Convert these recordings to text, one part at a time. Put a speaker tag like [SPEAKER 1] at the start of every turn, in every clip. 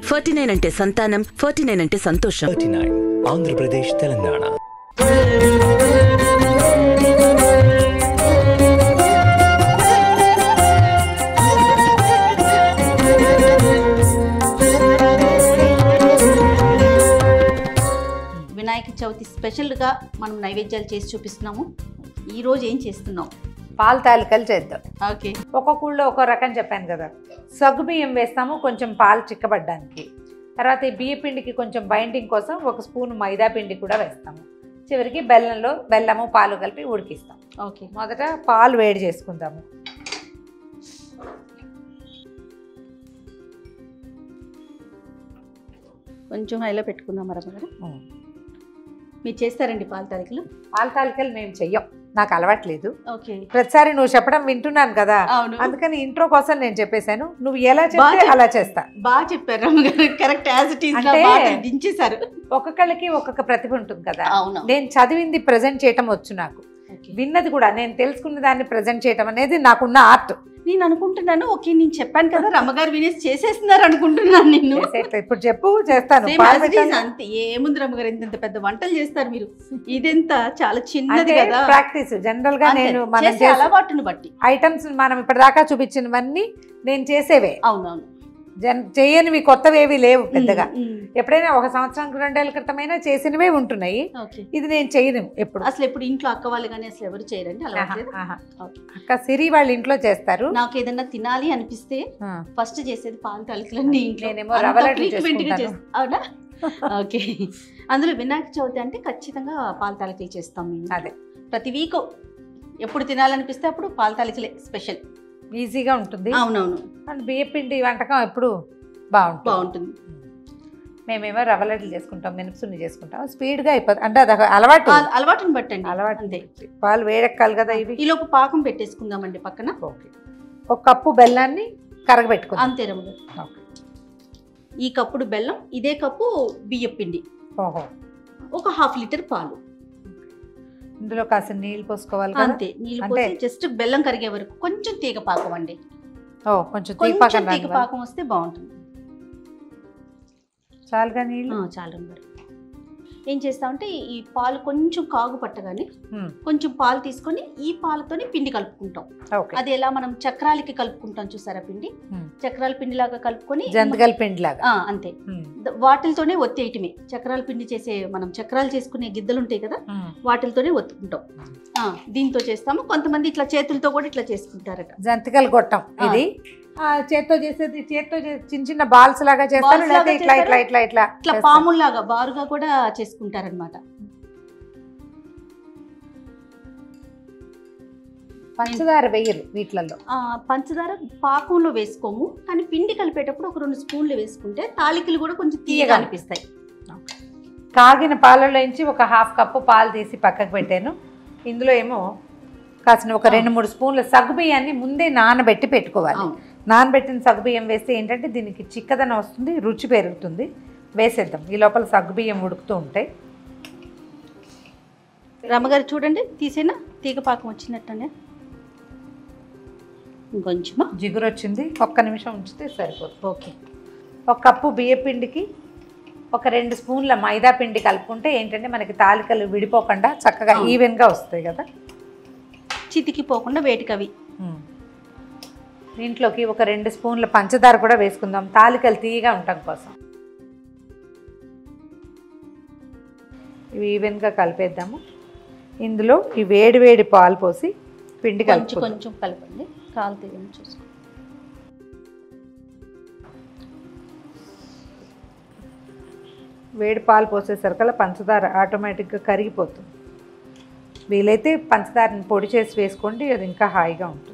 [SPEAKER 1] Forty nine అంటే సంతానం forty nine అంటే సంతోషం
[SPEAKER 2] థర్టీ నైన్ ఆంధ్రప్రదేశ్ తెలంగాణ
[SPEAKER 3] వినాయక చవితి స్పెషల్గా మనం నైవేద్యాలు చేసి చూపిస్తున్నాము ఈ రోజు ఏం చేస్తున్నాం
[SPEAKER 4] పాల తాలికలు చేద్దాం
[SPEAKER 3] ఓకే
[SPEAKER 4] ఒక్కొక్క ఊళ్ళో ఒక్కో రకం చెప్పాను కదా సగ్గు బియ్యం వేస్తాము కొంచెం పాలు చిక్కబడ్డానికి తర్వాత ఈ బియ్య పిండికి కొంచెం బైండింగ్ కోసం ఒక స్పూన్ మైదా పిండి కూడా వేస్తాము చివరికి బెల్లంలో బెల్లము పాలు కలిపి ఉడికిస్తాం
[SPEAKER 3] ఓకే
[SPEAKER 4] మొదట పాలు వేడి చేసుకుందాము
[SPEAKER 3] కొంచెం హైలో పెట్టుకుందాం రమ్మ గారు మీరు చేస్తారండి పాల తారీఖులు
[SPEAKER 4] పాల తాలికలు మేము చెయ్యం నాకు అలవాట్లేదు
[SPEAKER 3] ఓకే
[SPEAKER 4] ప్రతిసారి నువ్వు చెప్పడం వింటున్నాను కదా
[SPEAKER 3] అవును
[SPEAKER 4] అందుకని ఇంట్రో కోసం నేను చెప్పేశాను నువ్వు ఎలా
[SPEAKER 3] బాగా
[SPEAKER 4] చెప్తే
[SPEAKER 3] చెప్-
[SPEAKER 4] అలా చేస్తా
[SPEAKER 3] బాగా చెప్పారు రమ్మ గారు కరెక్ట్ యాజ్ ఇట్ ఈస్
[SPEAKER 4] అంటే-
[SPEAKER 3] దించేశారు
[SPEAKER 4] ఒక్కొక్కళ్ళకి ఒక్కొక్క ప్రతిభ ఉంటుంది కదా
[SPEAKER 3] అవును
[SPEAKER 4] నేను చదివింది ప్రజెంట్ చేయటం వచ్చు నాకు
[SPEAKER 3] ఓకే.
[SPEAKER 4] విన్నది కూడా నేను తెలుసుకున్న దాన్ని ప్రజెంట్ చేయటం అనేది నాకున్న ఆర్ట్
[SPEAKER 3] నేను అనుకుంటున్నాను ఓకే నేను చెప్పాను కదా రమ్మగారు వినేసి చేసేస్తున్నారు అనుకుంటున్నాను నేను
[SPEAKER 4] ఇప్పుడు చెప్పు చేస్తాను
[SPEAKER 3] Same
[SPEAKER 4] పాలు
[SPEAKER 3] as it is,
[SPEAKER 4] పెట్టాను.
[SPEAKER 3] అంతే ఏముంది రమ్మగారు ఇంత పెద్ద వంటలు చేస్తారు మీరు ఇదెంత చాలా చిన్నది
[SPEAKER 4] అంటే
[SPEAKER 3] కదా
[SPEAKER 4] ప్రాక్టీస్ జనరల్ గా
[SPEAKER 3] అంతే.
[SPEAKER 4] నేను మనం
[SPEAKER 3] చేసే అలవాటును బట్టి
[SPEAKER 4] ఐటమ్స్ మనం ఇప్పటిదాకా చూపించినవన్నీ నేను చేసేవే
[SPEAKER 3] అవునవును
[SPEAKER 4] జన్ చేయనివి కొత్తవేవి లేవు పెద్దగా
[SPEAKER 3] ఉమ్, ఉమ్.
[SPEAKER 4] ఎప్పుడైనా ఒక సంవత్సరం రెండేళ్ల క్రితమైనా చేసినవే ఉంటున్నాయి
[SPEAKER 3] ఓకే
[SPEAKER 4] ఇది నేను చేయను ఎప్పుడు
[SPEAKER 3] అసలు ఎప్పుడు ఇంట్లో అక్క వాళ్ళు కానీ అసలు ఎవరు చేయరండి అలా
[SPEAKER 4] ఆహా, ఆహా. అక్క సిరి వాళ్ళ ఇంట్లో చేస్తారు
[SPEAKER 3] నాకు ఏదన్నా తినాలి అనిపిస్తే
[SPEAKER 4] ఆ.
[SPEAKER 3] ఫస్ట్ చేసేది పాలు తాలికలన్నీ ఇంట్లో
[SPEAKER 4] నేనేమో
[SPEAKER 3] అంత
[SPEAKER 4] రవ్వ లడ్డు
[SPEAKER 3] frequent గా
[SPEAKER 4] చేసుకుంటాను.
[SPEAKER 3] చేస్తా- అవునా ఓకే అందులో వినాయక చవితి అంటే ఖచ్చితంగా పాలు తాలికలు చేస్తాం మేము
[SPEAKER 4] అదే.
[SPEAKER 3] ప్రతి వీక్ ఎప్పుడు తినాలనిపిస్తే అప్పుడు పాలు తాలికలే స్పెషల్
[SPEAKER 4] ఈజీగా ఉంటుంది
[SPEAKER 3] అవునవును
[SPEAKER 4] అండ్ బియ్యపిండి వంటకం ఎప్పుడు బాగుంటుంది
[SPEAKER 3] బాగుంటుంది
[SPEAKER 4] మేమేమో రవ్వ లడ్డులు చేసుకుంటాం మినపసున్ని చేసుకుంటాం స్పీడ్గా అయిపోతుంది అంటే అది ఒక అలవాటు
[SPEAKER 3] ఆ- అలవాటుని బట్టండి
[SPEAKER 4] అలవాటు
[SPEAKER 3] అంతే
[SPEAKER 4] పాలు వేడెక్కాలి కదా ఇవి
[SPEAKER 3] ఈలోపు పాకం పెట్టేసుకుందామండి పక్కన
[SPEAKER 4] ఓకే ఒక కప్పు బెల్లాన్ని కరగబెట్టుకుందాం
[SPEAKER 3] అంతే రమ్మ గారు.
[SPEAKER 4] ఓకే.
[SPEAKER 3] ఈ కప్పుడు బెల్లం ఇదే కప్పు బియ్యం పిండి
[SPEAKER 4] ఓహో
[SPEAKER 3] ఒక హాఫ్ లీటర్ పాలు
[SPEAKER 4] ఇందులో కాస్త నీళ్ళు పోసుకోవాలి కదా
[SPEAKER 3] అంతే నీళ్ళు
[SPEAKER 4] అంటే-
[SPEAKER 3] పోసి జస్ట్ బెల్లం కరిగే వరకు కొంచెం తీగ పాకం అండి
[SPEAKER 4] ఓ కొంచెం
[SPEAKER 3] కొంచెం
[SPEAKER 4] తీపాకం
[SPEAKER 3] తీగ
[SPEAKER 4] రానివ్వాలి.
[SPEAKER 3] పాకం వస్తే బాగుంటుంది
[SPEAKER 4] చాలుగా నీళ్ళు
[SPEAKER 3] ఆ, చాలు మరి ఏం చేస్తామంటే ఈ పాలు కొంచెం కాగు పట్టగానే
[SPEAKER 4] ఉమ్,
[SPEAKER 3] కొంచెం పాలు తీసుకొని ఈ పాలతోని పిండి కలుపుకుంటాం
[SPEAKER 4] ఓకే
[SPEAKER 3] అది ఎలా మనం చక్రాలకి కలుపుకుంటాం చూసారా పిండి
[SPEAKER 4] ఉమ్.
[SPEAKER 3] చక్రాల పిండి లాగా కలుపుకొని
[SPEAKER 4] జంతికల పిండి లాగా
[SPEAKER 3] ఆ, అంతే ద- వాటిలతోనే ఒత్తేయటమే చక్రాల పిండి చేసే మనం చక్రాలు చేసుకునే గిద్దలు ఉంటాయి కదా వాటిలతోనే ఒత్తుకుంటాం ఆ, దీంతో చేస్తాము కొంతమంది ఇట్లా చేతులతో కూడా ఇట్లా చేసుకుంటారట
[SPEAKER 4] జంతికల గొట్టం
[SPEAKER 3] ఆ.
[SPEAKER 4] ఇది ఆ, చేత్తో చేసేది చేత్తో చే- చిన్న చిన్న బాల్స్ లాగా చేస్తారు
[SPEAKER 3] Balls
[SPEAKER 4] లేకపోతే
[SPEAKER 3] లాగా
[SPEAKER 4] ఇట్లా ఇట్లా
[SPEAKER 3] చేస్తారు.
[SPEAKER 4] ఇట్లా ఇట్లా
[SPEAKER 3] ఇట్లా
[SPEAKER 4] చేస్తారు.
[SPEAKER 3] పాముల్లాగా బారుగా కూడా చేసుకుంటారనమాట
[SPEAKER 4] పంచదార వెయ్యరు వీటిలలో
[SPEAKER 3] పంచదార పాకంలో వేసుకోము కానీ పిండి కలిపేటప్పుడు ఒక రెండు స్పూన్లు వేసుకుంటే తాలికలు కూడా కొంచెం తీయగా
[SPEAKER 4] తీయగా.
[SPEAKER 3] అనిపిస్తాయి
[SPEAKER 4] కాగిన పాలలోంచి ఒక హాఫ్ కప్పు పాలు తీసి పక్కకు పెట్టాను ఇందులో ఏమో కాసిన ఒక రెండు మూడు స్పూన్ల సగ్గుబియ్యాన్ని ముందే నానబెట్టి పెట్టుకోవాలి
[SPEAKER 3] అవును.
[SPEAKER 4] నానబెట్టిన సగ్గుబియ్యం వేస్తే ఏంటంటే దీనికి చిక్కదనం వస్తుంది రుచి పెరుగుతుంది వేసేద్దాం ఈ లోపల సగ్గుబియ్యం ఉడుకుతూ ఉంటాయి
[SPEAKER 3] రమ్మగారు చూడండి తీసేనా తీగ పాకం వచ్చినట్టనే ఇంకొంచెమా
[SPEAKER 4] జిగురు వచ్చింది ఒక్క నిమిషం ఉంచితే సరిపోతుంది
[SPEAKER 3] ఓకే
[SPEAKER 4] ఒక కప్పు బియ్యపిండికి ఒక రెండు స్పూన్ల మైదా పిండి కలుపుకుంటే ఏంటంటే మనకి తాలికలు విడిపోకుండా చక్కగా
[SPEAKER 3] అవును.
[SPEAKER 4] ఈవెన్గా వస్తాయి కదా
[SPEAKER 3] చితికి పోకుండా వేటికవి
[SPEAKER 4] ఉమ్. దీంట్లోకి ఒక రెండు స్పూన్ల పంచదార కూడా వేసుకుందాం తాలికలు తీయగా ఉండటం కోసం ఇవి ఈవెన్గా కలిపేద్దాము ఇందులో ఈ వేడి వేడి పాలు పోసి పిండి
[SPEAKER 3] కొంచెం
[SPEAKER 4] కలుపుకుందాం
[SPEAKER 3] కొంచెం కలపండి కాలు తీయని చూసుకో
[SPEAKER 4] వేడి పాలు పోసేసరికల్లా పంచదార ఆటోమేటిక్గా కరిగిపోతుంది వీలైతే పంచదారని పొడి చేసి వేసుకోండి అది ఇంకా హాయిగా ఉంటుంది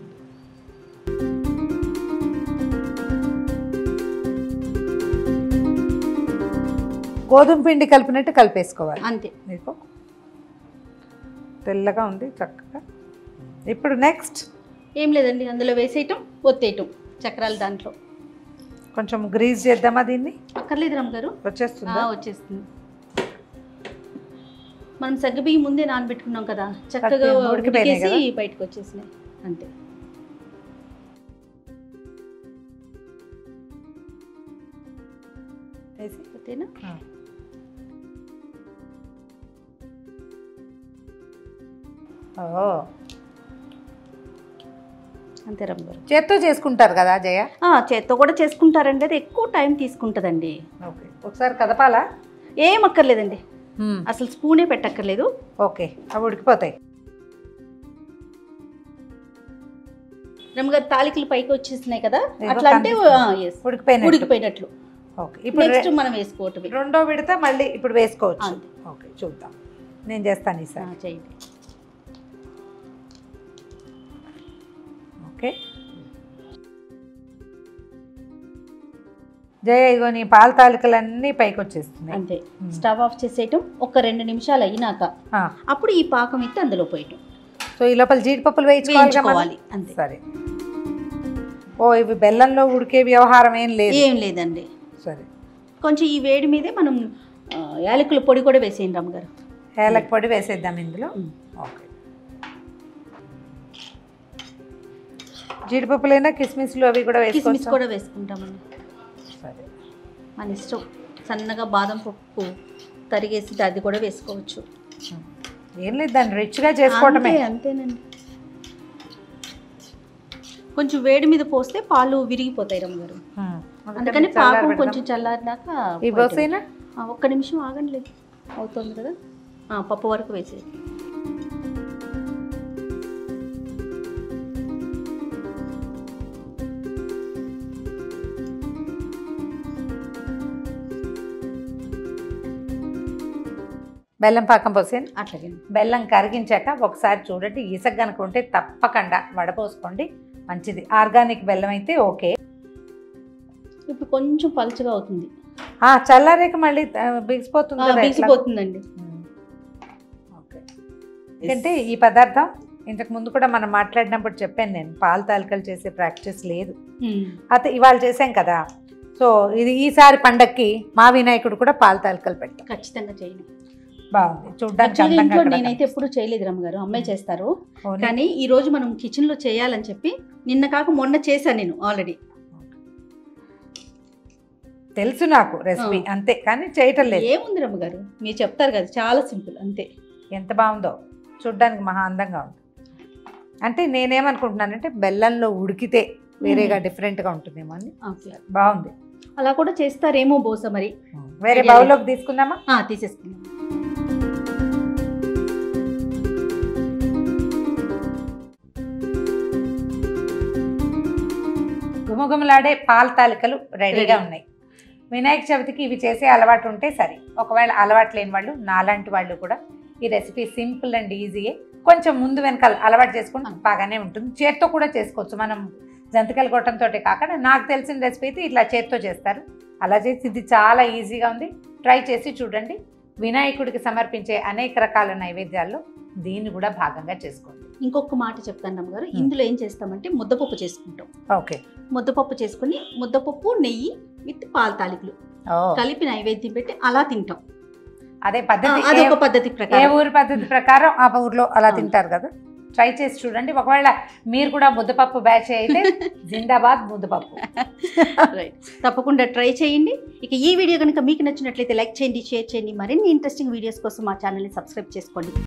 [SPEAKER 4] గోధుమ పిండి కలిపినట్టు కలిపేసుకోవాలి
[SPEAKER 3] అంతే
[SPEAKER 4] మీకు తెల్లగా ఉంది చక్కగా ఇప్పుడు నెక్స్ట్
[SPEAKER 3] ఏం లేదండి అందులో వేసేయటం ఒత్తేయటం చక్రాలు దాంట్లో
[SPEAKER 4] కొంచెం గ్రీజ్ చేద్దామా దీన్ని
[SPEAKER 3] అక్కర్లేదు రమ్మ గారు
[SPEAKER 4] వచ్చేస్తుందా
[SPEAKER 3] వచ్చేస్తుంది మనం సగ్గుబియ్యం ముందే నానబెట్టుకున్నాం కదా చక్కగా
[SPEAKER 4] చక్కగా ఉడికిపోయినాయి
[SPEAKER 3] ఉడికేసి బయటకు వచ్చేసినాయి అంతే
[SPEAKER 4] వేసి
[SPEAKER 3] అంతేనా
[SPEAKER 4] ఆ. ఓ
[SPEAKER 3] అంతే రమ్మగారు
[SPEAKER 4] చేత్తో చేసుకుంటారు కదా జయ
[SPEAKER 3] ఆ, చేత్తో కూడా చేసుకుంటారండి అది ఎక్కువ టైం తీసుకుంటుందండి
[SPEAKER 4] ఓకే ఒకసారి కదపాలా
[SPEAKER 3] ఏం అక్కర్లేదండి అసలు స్పూనే పెట్టక్కర్లేదు
[SPEAKER 4] ఓకే అవి ఉడికిపోతాయి
[SPEAKER 3] రమ్మగారు తాలికలు పైకి వచ్చేస్తున్నాయి కదా
[SPEAKER 4] ఇదిగో
[SPEAKER 3] అట్లా అంటే
[SPEAKER 4] కనిపిస్తుంది.
[SPEAKER 3] ఆ, yes.
[SPEAKER 4] ఉడికిపోయినట్టు
[SPEAKER 3] ఉడికిపోయినట్లు
[SPEAKER 4] ఓకే ఇప్పుడు
[SPEAKER 3] నెక్స్ట్
[SPEAKER 4] రె-
[SPEAKER 3] మనం వేసుకోవటమే
[SPEAKER 4] రెండో విడత మళ్ళీ ఇప్పుడు వేసుకోవచ్చు
[SPEAKER 3] అంతే.
[SPEAKER 4] ఓకే చూద్దాం నేను చేస్తాను
[SPEAKER 3] ఆ,
[SPEAKER 4] ఈసారి
[SPEAKER 3] చేయండి
[SPEAKER 4] ఓకే జయ ఇగో నీ పాల తాలికలన్నీ పైకి వచ్చేస్తున్నాయి
[SPEAKER 3] అంతే
[SPEAKER 4] మ్మ్.
[SPEAKER 3] స్టవ్ ఆఫ్ చేసేయటం ఒక రెండు నిమిషాలు అయినాక
[SPEAKER 4] ఆ,
[SPEAKER 3] అప్పుడు ఈ పాకం ఎత్తి అందులో పోయటం
[SPEAKER 4] సో ఈ లోపల జీడిపప్పులు వేయించుకోవాలి కదా మనం?
[SPEAKER 3] వేయించుకోవాలి అంతే
[SPEAKER 4] సరే ఓ ఇవి బెల్లంలో ఉడికే వ్యవహారం ఏం లేదు
[SPEAKER 3] ఏం లేదండి
[SPEAKER 4] సరే
[SPEAKER 3] కొంచెం ఈ వేడి మీదే మనం ఆ, యాలకుల పొడి కూడా వేసేయండి రమ్మగారు
[SPEAKER 4] ఏలక పొడి వేసేద్దాం ఇందులో
[SPEAKER 3] మ్మ్.
[SPEAKER 4] ఓకే జీడిపప్పులైనా కిస్మిస్లు అవి కూడా
[SPEAKER 3] కిస్మిస్
[SPEAKER 4] వేసుకోవచ్చు
[SPEAKER 3] కూడా వేసుకుంటామండి
[SPEAKER 4] సరే
[SPEAKER 3] మన ఇష్టం సన్నగా బాదం పప్పు తరిగేసి అది కూడా వేసుకోవచ్చు
[SPEAKER 4] ఏం లేదు దాన్ని రిచ్గా చేసుకోవటమే
[SPEAKER 3] అంతే, అంతేనండి కొంచెం వేడి మీద పోస్తే పాలు విరిగిపోతాయి రమ్మగారు
[SPEAKER 4] మ్మ్.
[SPEAKER 3] అందుకని
[SPEAKER 4] చల్లార
[SPEAKER 3] పాకం
[SPEAKER 4] పెడదాం.
[SPEAKER 3] కొంచెం చల్లారినాక
[SPEAKER 4] ఈ
[SPEAKER 3] పోయటం.
[SPEAKER 4] బస్సైనా
[SPEAKER 3] ఆ, ఒక్క నిమిషం ఆగండి అవుతుంది కదా ఆ, పప్పు వరకు వేసేది
[SPEAKER 4] బెల్లం పాకం పోసేను
[SPEAKER 3] అట్లాగే
[SPEAKER 4] బెల్లం కరిగించాక ఒకసారి చూడండి ఇసక కనుక ఉంటే తప్పకుండా వడపోసుకోండి మంచిది ఆర్గానిక్ బెల్లం అయితే ఓకే
[SPEAKER 3] ఇప్పుడు కొంచెం పలుచగా అవుతుంది
[SPEAKER 4] ఆ, చల్లారేక మళ్ళీ ఆ, బిగిసిపోతుంది
[SPEAKER 3] ఆ,
[SPEAKER 4] కదా ఎట్లా?
[SPEAKER 3] బిగిసిపోతుందండి
[SPEAKER 4] మ్మ్. ఓకే ఎందుకంటే ఈ పదార్థం ఇంతకు ముందు కూడా మనం మాట్లాడినప్పుడు చెప్పాను నేను పాల తాలికలు చేసే ప్రాక్టీస్ లేదు
[SPEAKER 3] ఉమ్.
[SPEAKER 4] అయితే ఇవాళ చేసాం కదా సో ఇది ఈసారి పండక్కి మా వినాయకుడు కూడా పాల తాలికలు పెట్టాం
[SPEAKER 3] ఖచ్చితంగా చేయండి
[SPEAKER 4] బాగుంది చూడ్డానికి
[SPEAKER 3] యాక్చువల్గా
[SPEAKER 4] అందంగా
[SPEAKER 3] ఇంట్లో
[SPEAKER 4] కూడా
[SPEAKER 3] నేనైతే ఎప్పుడు చేయలేదు రమ్మగారు అమ్మాయి చేస్తారు
[SPEAKER 4] అవును.
[SPEAKER 3] కానీ ఈ రోజు మనం కిచెన్ లో చేయాలని చెప్పి నిన్న కాక మొన్న చేశాను నేను ఆల్రెడీ
[SPEAKER 4] తెలుసు నాకు రెసిపీ
[SPEAKER 3] ఆ.
[SPEAKER 4] అంతే కానీ చేయటం లేదు
[SPEAKER 3] ఏముంది రమ్మగారు మీరు చెప్తారు కదా చాలా సింపుల్ అంతే
[SPEAKER 4] ఎంత బాగుందో చూడ్డానికి మహా అందంగా ఉంది అంటే నేనేమనుకుంటున్నానంటే బెల్లంలో ఉడికితే వేరేగా డిఫరెంట్గా ఉంటుందేమో అని
[SPEAKER 3] ఓకే
[SPEAKER 4] బాగుంది
[SPEAKER 3] అలా కూడా చేస్తారేమో బహుశా మరి
[SPEAKER 4] వేరే
[SPEAKER 3] Idea
[SPEAKER 4] బౌల్లోకి తీసుకుందామా
[SPEAKER 3] ఆ, తీసేసుకుందాం
[SPEAKER 4] గుమగుమలాడే పాల తాలికలు రెడీగా
[SPEAKER 3] Ready.
[SPEAKER 4] ఉన్నాయి వినాయక చవితికి ఇవి చేసే అలవాటు ఉంటే సరే ఒకవేళ అలవాటు లేని వాళ్ళు నాలాంటి వాళ్ళు కూడా ఈ రెసిపీ సింపుల్ అండ్ ఈజీయే కొంచెం ముందు వెనకాల అలవాటు చేసుకుంటే బాగానే ఉంటుంది చేత్తో కూడా చేసుకోవచ్చు మనం జంతికలు కొట్టడంతో కాకుండా నాకు తెలిసిన రెసిపీ అయితే ఇట్లా చేత్తో చేస్తారు అలా చేసి ఇది చాలా ఈజీగా ఉంది ట్రై చేసి చూడండి వినాయకుడికి సమర్పించే అనేక రకాల నైవేద్యాల్లో దీన్ని కూడా భాగంగా చేసుకోండి
[SPEAKER 3] ఇంకొక మాట చెప్తాను రమ్మగారు ఇందులో ఏం చేస్తామంటే ముద్దపప్పు చేసుకుంటాం
[SPEAKER 4] ఓకే
[SPEAKER 3] ముద్దపప్పు చేసుకుని ముద్దపప్పు నెయ్యి విత్ పాల తాలికలు
[SPEAKER 4] ఓ
[SPEAKER 3] కలిపి నైవేద్యం పెట్టి అలా తింటాం
[SPEAKER 4] అదే
[SPEAKER 3] ఆ,
[SPEAKER 4] పద్ధతి
[SPEAKER 3] అదొక
[SPEAKER 4] ఏ-
[SPEAKER 3] పద్ధతి
[SPEAKER 4] ఏ
[SPEAKER 3] ప్రకారం
[SPEAKER 4] ఊరి పద్ధతి ప్రకారం ఆ ఊర్లో అలా
[SPEAKER 3] అవును.
[SPEAKER 4] తింటారు కదా ట్రై చేసి చూడండి ఒకవేళ మీరు కూడా ముద్దపప్పు బ్యాచ్ అయితే జిందాబాద్ ముద్దపప్పు
[SPEAKER 3] రైట్ తప్పకుండా ట్రై చేయండి ఇక ఈ వీడియో కనుక మీకు నచ్చినట్లయితే లైక్ చేయండి షేర్ చేయండి మరిన్ని ఇంట్రెస్టింగ్ వీడియోస్ కోసం మా ఛానల్ని సబ్స్క్రైబ్ చేసుకోండి